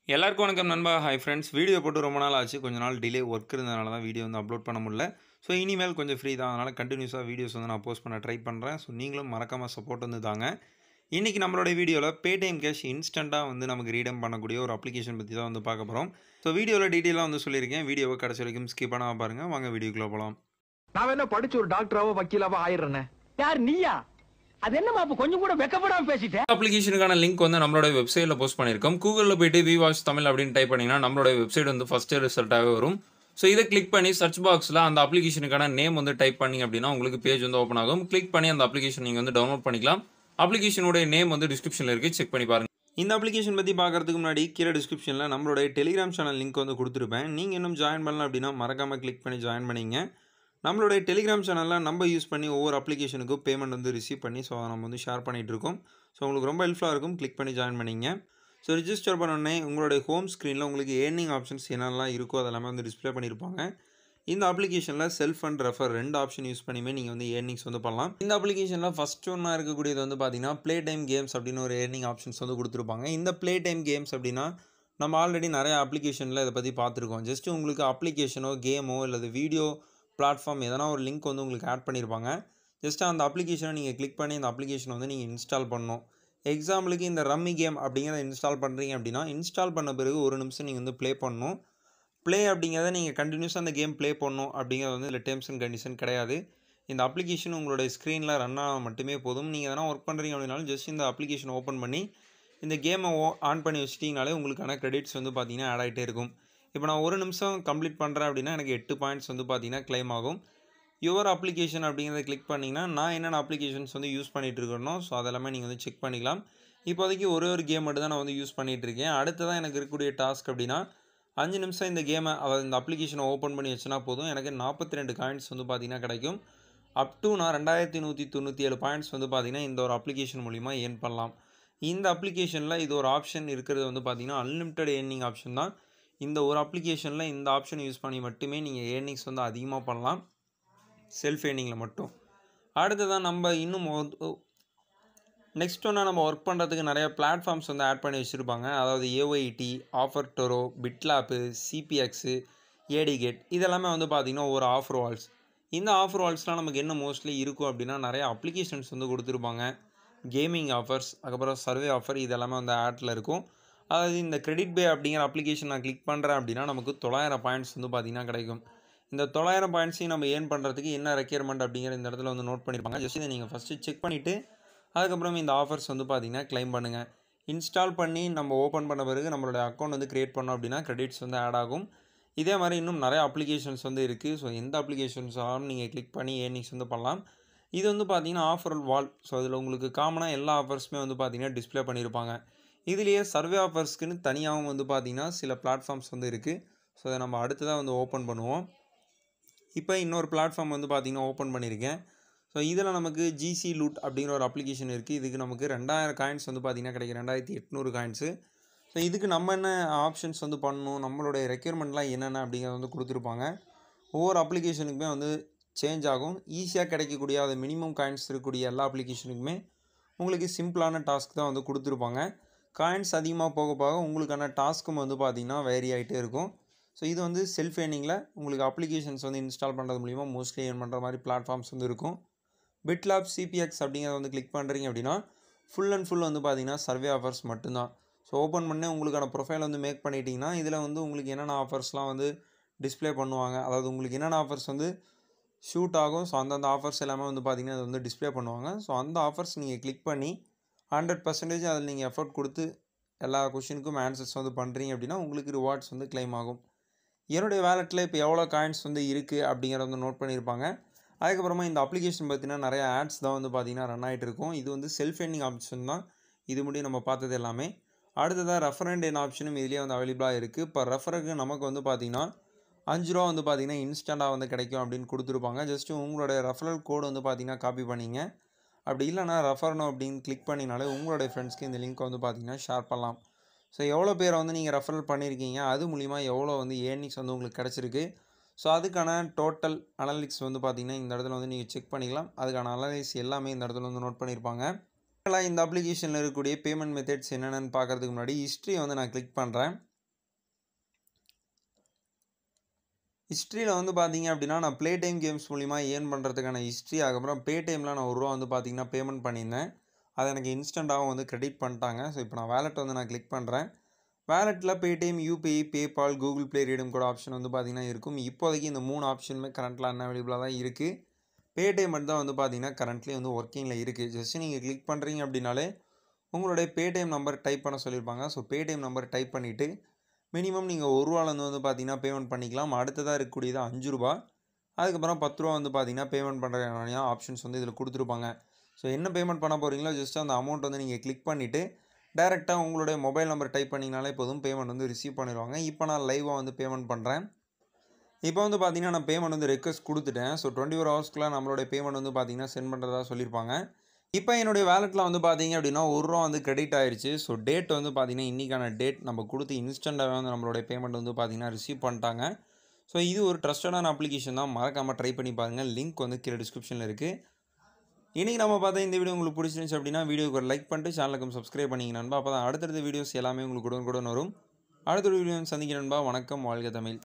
எல்லாருக்கும் வணக்கம் நண்பா ஹாய் ஃப்ரெண்ட்ஸ் வீடியோ போட்டு ரொம்ப நாள் ஆச்சு கொஞ்ச நாள் டிலே ஒர்க் இருந்ததுனால தான் வீடியோ வந்து அப்லோட் பண்ண முடியல ஸோ இனிமேல் கொஞ்சம் ஃப்ரீ தான் அதனால் கண்டினியூஸாக வீடியோஸ் வந்து நான் போஸ்ட் பண்ண ட்ரை பண்ணுறேன் ஸோ நீங்களும் மறக்காமல் சப்போர்ட் வந்து தாங்க இன்றைக்கி நம்மளோட வீடியோவில் பேடிஎம் கேஷ் இன்ஸ்டண்ட்டாக வந்து நமக்கு ரீடம் பண்ணக்கூடிய ஒரு அப்ளிகேஷன் பற்றி தான் வந்து பார்க்க போகிறோம் ஸோ வீடியோவில் டீட்டெயிலாக வந்து சொல்லியிருக்கேன் வீடியோவை கடைசி வரைக்கும் ஸ்கிப் பண்ணாமல் பாருங்கள் வாங்க வீடியோக்குள்ளே போகலாம் நான் என்ன படிச்சு ஒரு டாக்டராவோ வக்கீலாவோ ஆயிடுறேனே யார் நீயா அது என்னமா அப்ப கொஞ்சம் கூட வெக்கப்படாம பேசிட்ட அப்ளிகேஷனுக்கான லிங்க் வந்து நம்மளோட வெப்சைட்டில் போஸ்ட் பண்ணியிருக்கோம் கூகுளில் போயிட்டு வி வாட்ச் தமிழ் அப்படின்னு டைப் பண்ணிங்கன்னா நம்மளோட வெப்சைட் வந்து ஃபஸ்ட்டு ரிசல்ட்டாகவே வரும் ஸோ இதை கிளிக் பண்ணி சர்ச் பாக்ஸில் அந்த அப்ளிகேஷனுக்கான நேம் வந்து டைப் பண்ணி அப்படின்னா உங்களுக்கு பேஜ் வந்து ஓப்பன் ஆகும் கிளிக் பண்ணி அந்த அப்ளிகேஷன் நீங்கள் வந்து டவுன்லோட் பண்ணிக்கலாம் அப்ளிகேஷனுடைய நேம் வந்து டிஸ்கிரிப்ஷனில் இருக்குது செக் பண்ணி பாருங்கள் இந்த அப்ளிகேஷன் பற்றி பார்க்கறதுக்கு முன்னாடி கீழே டிஸ்கிரிப்ஷனில் நம்மளோட டெலிகிராம் சேனல் லிங்க் வந்து கொடுத்துருப்பேன் நீங்கள் இன்னும் ஜாயின் பண்ணலாம் அப்படின்னா மறக்காமல் கிளிக் பண்ணி ஜாயின் பண்ணிங்க நம்மளுடைய டெலிகிராம் சேனலில் நம்ம யூஸ் பண்ணி ஒவ்வொரு அப்ளிகேஷனுக்கும் பேமெண்ட் வந்து ரிசீவ் பண்ணி ஸோ அதை நம்ம வந்து ஷேர் பண்ணிகிட்டு இருக்கோம் ஸோ உங்களுக்கு ரொம்ப ஹெல்ப்ஃபுல்லாக இருக்கும் கிளிக் பண்ணி ஜாயின் பண்ணிங்க ஸோ ரிஜிஸ்டர் பண்ணோடனே உங்களுடைய ஹோம் ஸ்க்ரீனில் உங்களுக்கு ஏர்னிங் ஆப்ஷன்ஸ் என்னெல்லாம் இருக்கோ அதெல்லாமே வந்து டிஸ்ப்ளே பண்ணியிருப்பாங்க இந்த அப்ளிகேஷனில் செல்ஃப் அண்ட் ரெஃபர் ரெண்டு ஆப்ஷன் யூஸ் பண்ணியுமே நீங்கள் வந்து ஏர்னிங்ஸ் வந்து பண்ணலாம் இந்த அப்ளிகேஷனில் ஃபஸ்ட் ஒன்றா இருக்கக்கூடியது வந்து பார்த்தீங்கன்னா ப்ளே டைம் கேம்ஸ் அப்படின்னு ஒரு ஏர்னிங் ஆப்ஷன்ஸ் வந்து கொடுத்துருப்பாங்க இந்த ப்ளே டைம் கேம்ஸ் அப்படின்னா நம்ம ஆல்ரெடி நிறைய அப்ளிகேஷனில் இதை பற்றி பார்த்துருக்கோம் ஜஸ்ட் உங்களுக்கு அப்ளிகேஷனோ கேமோ இல்லை வீடியோ பிளாட்ஃபார்ம் எதனா ஒரு லிங்க் வந்து உங்களுக்கு ஆட் பண்ணியிருப்பாங்க ஜஸ்ட் அந்த அப்ளிகேஷனை நீங்கள் கிளிக் பண்ணி இந்த அப்ளிகேஷனை வந்து நீங்கள் இன்ஸ்டால் பண்ணணும் எக்ஸாம்பிளுக்கு இந்த ரம்மி கேம் அப்படிங்கிறத இன்ஸ்டால் பண்ணுறீங்க அப்படின்னா இன்ஸ்டால் பண்ண பிறகு ஒரு நிமிஷம் நீங்கள் வந்து ப்ளே பண்ணணும் ப்ளே அப்படிங்கிறத நீங்கள் கண்டினியூஸாக அந்த கேம் ப்ளே பண்ணணும் அப்படிங்கிறது வந்து இல்லை டேர்ம்ஸ் அண்ட் கண்டிஷன் கிடையாது இந்த அப்ளிகேஷன் உங்களுடைய ஸ்க்ரீனில் ரன் ஆனால் மட்டுமே போதும் நீங்கள் எதனா ஒர்க் பண்ணுறீங்க அப்படின்னாலும் ஜஸ்ட் இந்த அப்ளிகேஷன் ஓப்பன் பண்ணி இந்த கேமை ஆன் பண்ணி வச்சிட்டிங்கனாலே உங்களுக்கான கிரெடிட்ஸ் வந்து பார்த்தீங்கன்னா ஆட் ஆகிட்டே இருக்கும் இப்போ நான் ஒரு நிமிஷம் கம்ப்ளீட் பண்ணுறேன் அப்படின்னா எனக்கு எட்டு பாயிண்ட்ஸ் வந்து பார்த்தீங்கன்னா claim ஆகும் யுவர் அப்ளிகேஷன் அப்படிங்கிறத கிளிக் பண்ணிங்கன்னா நான் என்னென்ன அப்ளிகேஷன்ஸ் வந்து யூஸ் பண்ணிகிட்டு இருக்கேனோ ஸோ அதெல்லாமே நீங்கள் வந்து செக் பண்ணிக்கலாம் இப்போதைக்கு ஒரே ஒரு கேம் மட்டும் தான் நான் வந்து யூஸ் பண்ணிகிட்டு இருக்கேன் அடுத்ததான் எனக்கு இருக்கக்கூடிய டாஸ்க் அப்படின்னா அஞ்சு நிமிஷம் இந்த கேமை அதாவது இந்த அப்ளிகேஷனை ஓப்பன் பண்ணி வச்சுனா போதும் எனக்கு நாற்பத்தி ரெண்டு காயின்ஸ் வந்து பார்த்தீங்கன்னா கிடைக்கும் அப் டு நான் ரெண்டாயிரத்தி நூற்றி தொண்ணூற்றி ஏழு பாயிண்ட்ஸ் வந்து பார்த்தீங்கன்னா இந்த ஒரு அப்ளிகேஷன் மூலிமா ஏர்ன் பண்ணலாம் இந்த அப்ளிகேஷனில் இது ஒரு ஆப்ஷன் இருக்கிறது வந்து பார்த்தீங்கன்னா அன்லிமிட்டட் ஏர்னிங் ஆப்ஷன் தான் இந்த ஒரு அப்ளிகேஷனில் இந்த ஆப்ஷன் யூஸ் பண்ணி மட்டுமே நீங்கள் ஏர்னிங்ஸ் வந்து அதிகமாக பண்ணலாம் செல்ஃப் ஏர்னிங்கில் மட்டும் அடுத்ததான் நம்ம இன்னும் நெக்ஸ்ட் ஒன்றா நம்ம ஒர்க் பண்ணுறதுக்கு நிறைய பிளாட்ஃபார்ம்ஸ் வந்து ஆட் பண்ணி வச்சுருப்பாங்க அதாவது ஏஒய்டி ஆஃபர் டொரோ பிட்லாப்பு சிபிஎக்ஸு ஏடிகேட் இதெல்லாமே வந்து பார்த்திங்கன்னா ஒரு ஆஃபர் வால்ஸ் இந்த ஆஃபர் வால்ஸ்லாம் நமக்கு என்ன மோஸ்ட்லி இருக்கும் அப்படின்னா நிறைய அப்ளிகேஷன்ஸ் வந்து கொடுத்துருப்பாங்க கேமிங் ஆஃபர்ஸ் அதுக்கப்புறம் சர்வே ஆஃபர் இதெல்லாமே வந்து ஆட்டில் இருக்கும் அதாவது இந்த கிரெடிட் பே அப்படிங்கிற அப்ளிகேஷன் நான் கிளிக் பண்ணுறேன் அப்படின்னா நமக்கு தொள்ளாயிரம் பாயிண்ட்ஸ் வந்து பார்த்திங்கன்னா கிடைக்கும் இந்த தொள்ளாயிரம் பாயிண்ட்ஸையும் நம்ம ஏர்ன் பண்ணுறதுக்கு என்ன ரெக்யர்மெண்ட் அப்படிங்கிற இந்த இடத்துல வந்து நோட் பண்ணியிருப்பாங்க ஜஸ்ட் இதை நீங்கள் ஃபஸ்ட்டு செக் பண்ணிவிட்டு அதுக்கப்புறம் இந்த ஆஃபர்ஸ் வந்து பார்த்தீங்கன்னா க்ளைம் பண்ணுங்கள் இன்ஸ்டால் பண்ணி நம்ம ஓப்பன் பண்ண பிறகு நம்மளோட அக்கௌண்ட் வந்து க்ரியேட் பண்ணோம் அப்படின்னா கிரெடிட்ஸ் வந்து ஆட் ஆகும் இதே மாதிரி இன்னும் நிறைய அப்ளிகேஷன்ஸ் வந்து இருக்குது ஸோ எந்த அப்ளிகேஷன்ஸ் ஆகும் நீங்கள் கிளிக் பண்ணி ஏர்னிங்ஸ் வந்து பண்ணலாம் இது வந்து பார்த்தீங்கன்னா ஆஃபர் வால் ஸோ அதில் உங்களுக்கு காமனாக எல்லா ஆஃபர்ஸுமே வந்து பார்த்தீங்கன்னா டிஸ்ப்ளே பண்ணியிருப்பாங்க இதுலேயே சர்வே ஆஃபர்ஸ்க்குன்னு தனியாகவும் வந்து பார்த்தீங்கன்னா சில பிளாட்ஃபார்ம்ஸ் வந்து இருக்குது ஸோ அதை நம்ம அடுத்ததாக வந்து ஓப்பன் பண்ணுவோம் இப்போ இன்னொரு பிளாட்ஃபார்ம் வந்து பார்த்தீங்கன்னா ஓப்பன் பண்ணியிருக்கேன் ஸோ இதில் நமக்கு ஜிசி லூட் அப்படிங்கிற ஒரு அப்ளிகேஷன் இருக்குது இதுக்கு நமக்கு ரெண்டாயிரம் காயின்ஸ் வந்து பார்த்திங்கன்னா கிடைக்கும் ரெண்டாயிரத்தி எட்நூறு காயின்ஸு ஸோ இதுக்கு நம்ம என்ன ஆப்ஷன்ஸ் வந்து பண்ணணும் நம்மளுடைய ரெக்யர்மெண்ட்லாம் என்னென்ன அப்படிங்கிறத வந்து கொடுத்துருப்பாங்க ஒவ்வொரு அப்ளிகேஷனுக்குமே வந்து சேஞ்ச் ஆகும் ஈஸியாக கிடைக்கக்கூடிய அது மினிமம் காயின்ஸ் இருக்கக்கூடிய எல்லா அப்ளிகேஷனுக்குமே உங்களுக்கு சிம்பிளான டாஸ்க் தான் வந்து கொடுத்துருப்பாங்க காயின்ஸ் அதிகமாக போக போக உங்களுக்கான டாஸ்க்கும் வந்து பார்த்திங்கன்னா வேரி ஆகிட்டே இருக்கும் ஸோ இது வந்து செல்ஃப் ஏர்னிங்கில் உங்களுக்கு அப்ளிகேஷன்ஸ் வந்து இன்ஸ்டால் பண்ணுறது மூலிமா மோஸ்ட்லி ஏர்ன் பண்ணுற மாதிரி பிளாட்ஃபார்ம்ஸ் வந்து இருக்கும் பிட்லாப் சிபிஎக்ஸ் அப்படிங்கிறத வந்து கிளிக் பண்ணுறீங்க அப்படின்னா ஃபுல் அண்ட் ஃபுல் வந்து பார்த்தீங்கன்னா சர்வே ஆஃபர்ஸ் மட்டும்தான் ஸோ ஓப்பன் பண்ணி உங்களுக்கான ப்ரொஃபைல் வந்து மேக் பண்ணிட்டீங்கன்னா இதில் வந்து உங்களுக்கு என்னென்ன ஆஃபர்ஸ்லாம் வந்து டிஸ்ப்ளே பண்ணுவாங்க அதாவது உங்களுக்கு என்னென்ன ஆஃபர்ஸ் வந்து ஷூட் ஆகும் ஸோ அந்தந்த ஆஃபர்ஸ் எல்லாமே வந்து பார்த்திங்கன்னா அது வந்து டிஸ்ப்ளே பண்ணுவாங்க ஸோ அந்த ஆஃபர்ஸ் நீங்கள் கிளிக் பண்ணி ஹண்ட்ரட் பர்சன்டேஜ் அதில் நீங்கள் எஃபர்ட் கொடுத்து எல்லா கொஷினுக்கும் ஆன்சர்ஸ் வந்து பண்ணுறீங்க அப்படின்னா உங்களுக்கு ரிவார்ட்ஸ் வந்து claim ஆகும் என்னுடைய வேலெட்டில் இப்போ எவ்வளோ காயின்ஸ் வந்து இருக்குது அப்படிங்கிறத வந்து நோட் பண்ணியிருப்பாங்க அதுக்கப்புறமா இந்த அப்ளிகேஷன் பார்த்தீங்கன்னா நிறைய ஆட்ஸ் தான் வந்து பார்த்தீங்கன்னா ரன் ஆகிட்டு இருக்கும் இது வந்து செல்ஃப் எண்டிங் ஆப்ஷன் தான் இது முடியும் நம்ம பார்த்தது எல்லாமே அடுத்ததாக ரெஃபரண்ட் என் ஆப்ஷனும் இதுலேயே வந்து அவைலபிளாக இருக்குது இப்போ ரெஃபருக்கு நமக்கு வந்து பார்த்தீங்கன்னா அஞ்சு ரூபா வந்து பார்த்தீங்கன்னா இன்ஸ்டண்ட்டாக வந்து கிடைக்கும் அப்படின்னு கொடுத்துருப்பாங்க ஜஸ்ட்டு உங்களோட ரெஃபரல் கோடு வந்து பார்த்தீங்கன்னா காப்பி பண்ணிங்க அப்படி இல்லைனா ரெஃபரணும் அப்படின்னு கிளிக் பண்ணினாலே உங்களுடைய ஃப்ரெண்ட்ஸ்க்கு இந்த லிங்க்கை வந்து பார்த்தீங்கன்னா ஷேர் பண்ணலாம் ஸோ எவ்வளோ பேரை வந்து நீங்கள் ரெஃபரல் பண்ணியிருக்கீங்க அது மூலிமா எவ்வளோ வந்து ஏர்னிங்ஸ் வந்து உங்களுக்கு கிடச்சிருக்கு ஸோ அதுக்கான டோட்டல் அனலிக்ஸ் வந்து பார்த்தீங்கன்னா இந்த இடத்துல வந்து நீங்கள் செக் பண்ணிக்கலாம் அதுக்கான அனலைஸ் எல்லாமே இந்த இடத்துல வந்து நோட் பண்ணியிருப்பாங்க இந்த அப்ளிகேஷனில் இருக்கக்கூடிய பேமெண்ட் மெத்தட்ஸ் என்னென்னு பார்க்கறதுக்கு முன்னாடி ஹிஸ்ட்ரியை வந்து நான் கிளிக் பண்ணுறேன் ஹிஸ்ட்ரியில் வந்து பார்த்தீங்க அப்படின்னா நான் ப்ளே டைம் கேம்ஸ் மூலிமா ஏர்ன் பண்ணுறதுக்கான ஹிஸ்ட்ரி அதுக்கப்புறம் பே டைமில் நான் ஒரு ரூபா வந்து பார்த்தீங்கன்னா பேமெண்ட் பண்ணியிருந்தேன் அது எனக்கு இன்ஸ்டண்ட்டாகவும் வந்து கிரெடிட் பண்ணிட்டாங்க ஸோ இப்போ நான் வேலெட் வந்து நான் கிளிக் பண்ணுறேன் வேலெட்டில் Paytm UPI PayPal Google Play redeem கூட ஆப்ஷன் வந்து பார்த்தீங்கன்னா இருக்கும் இப்போதைக்கு இந்த மூணு ஆப்ஷனுமே கரண்ட்டில் அன் அவைலபிளாக தான் இருக்குது பேடிஎம் மட்டும் தான் வந்து பார்த்தீங்கன்னா கரண்ட்லி வந்து ஒர்க்கிங்கில் இருக்குது ஜஸ்ட் நீங்கள் கிளிக் பண்ணுறீங்க அப்படின்னாலே உங்களுடைய பேடிஎம் நம்பர் டைப் பண்ண சொல்லியிருப்பாங்க ஸோ பேடிஎம் நம்பர் டைப் பண்ணிவிட்டு மினிமம் நீங்கள் ஒரு ரூபாலேருந்து வந்து பார்த்தீங்கன்னா பேமெண்ட் பண்ணிக்கலாம் அடுத்ததாக இருக்கக்கூடியது அஞ்சு ரூபா அதுக்கப்புறம் பத்து ரூபா வந்து பார்த்தீங்கன்னா பேமெண்ட் பண்ணுற ஆப்ஷன்ஸ் வந்து இதில் கொடுத்துருப்பாங்க ஸோ என்ன பேமெண்ட் பண்ண போகிறீங்களோ ஜஸ்ட் அந்த அமௌண்ட் வந்து நீங்கள் கிளிக் பண்ணிவிட்டு டேரெக்டாக உங்களுடைய மொபைல் நம்பர் டைப் பண்ணிங்கனாலே போதும் பேமெண்ட் வந்து ரிசீவ் பண்ணிடுவாங்க இப்போ நான் லைவாக வந்து பேமெண்ட் பண்ணுறேன் இப்போ வந்து பார்த்தீங்கன்னா நான் பேமெண்ட் வந்து ரெக்வஸ்ட் கொடுத்துட்டேன் ஸோ டுவெண்ட்டி ஃபோர் ஹவர்ஸ்க்குள்ளே நம்மளுடைய பேமெண்ட் வந்து பார்த்தீங்கன்னா சென்ட் பண்ணுறதா சொல்லியிருப்பாங்க இப்போ என்னுடைய வேலெட்டில் வந்து பார்த்தீங்க அப்படின்னா ஒரு ரூபா வந்து கிரெடிட் ஆயிடுச்சு ஸோ டேட் வந்து பார்த்தீங்கன்னா இன்றைக்கான டேட் நம்ம கொடுத்து இன்ஸ்டண்ட்டாகவே வந்து நம்மளுடைய பேமெண்ட் வந்து பார்த்தீங்கன்னா ரிசீவ் பண்ணிட்டாங்க ஸோ இது ஒரு ட்ரஸ்டடான அப்ளிகேஷன் தான் மறக்காமல் ட்ரை பண்ணி பாருங்கள் லிங்க் வந்து கீழே டிஸ்கிரிப்ஷனில் இருக்குது இன்றைக்கி நம்ம பார்த்தா இந்த வீடியோ உங்களுக்கு பிடிச்சிருந்துச்சு அப்படின்னா வீடியோக்கு ஒரு லைக் பண்ணிட்டு சேனலுக்கு சப்ஸ்கிரைப் பண்ணிங்க நண்பா அப்போ தான் அடுத்தடுத்த வீடியோஸ் எல்லாமே உங்களுக்கு உடனுக்குடன் வரும் அடுத்த ஒரு வீடியோ சந்திக்கிறேன் நண்பா வணக்கம் வாழ்க தமிழ்